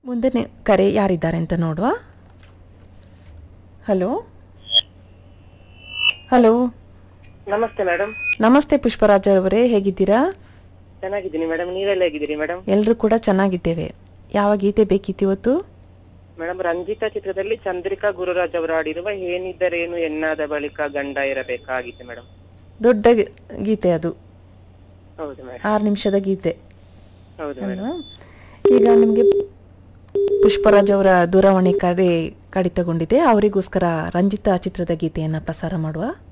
ಮುಂದಿನ ಕರೆ ಯಾರಿದ್ದಾರೆ ಅಂತ ನೋಡುವ ಹಲೋ ಹಲೋ ನಮಸ್ತೆ ಮೇಡಮ್ ನಮಸ್ತೆ ಪುಷ್ಪರಾಜ್ ಅವರೇ ಹೇಗಿದ್ದೀರಾ ಚೆನ್ನಾಗಿದ್ದೀನಿ ಮೇಡಮ್ ನೀವೆಲ್ಲ ಹೇಗಿದ್ದೀರಿ ಮೇಡಮ್ ಎಲ್ಲರೂ ಕೂಡ ಚೆನ್ನಾಗಿದ್ದೇವೆ ಯಾವ ಗೀತೆ ಬೇಕಿತ್ತು ಇವತ್ತು ಮೇಡಮ್ ರಂಜಿತಾ ಚಿತ್ರದಲ್ಲಿ ಚಂದ್ರಿಕಾ ಗುರುರಾಜ್ ಅವರು ಆಡಿರುವ ಏನಿದ್ದರೇನು ಎನ್ನಾದ ಬಳಿಕ ಗಂಡ ಇರಬೇಕಾಗಿತ್ತು ಮೇಡಮ್ ದೊಡ್ಡ ಗಿ- ಗೀತೆ ಅದು ಹೌದು ಮೇಡಮ್ ಆರು ನಿಮಿಷದ ಗೀತೆ ಹೌದು ಮೇಡಮ್ ಅಲ್ವಾ ಈಗ ನಿಮಗೆ ಪುಷ್ಪರಾಜ್ ಅವರ ದೂರವಾಣಿ ಕರೆ ಕಡಿತಗೊಂಡಿದೆ ಅವರಿಗೋಸ್ಕರ ರಂಜಿತಾ ಚಿತ್ರದ ಗೀತೆಯನ್ನು ಪ್ರಸಾರ ಮಾಡುವ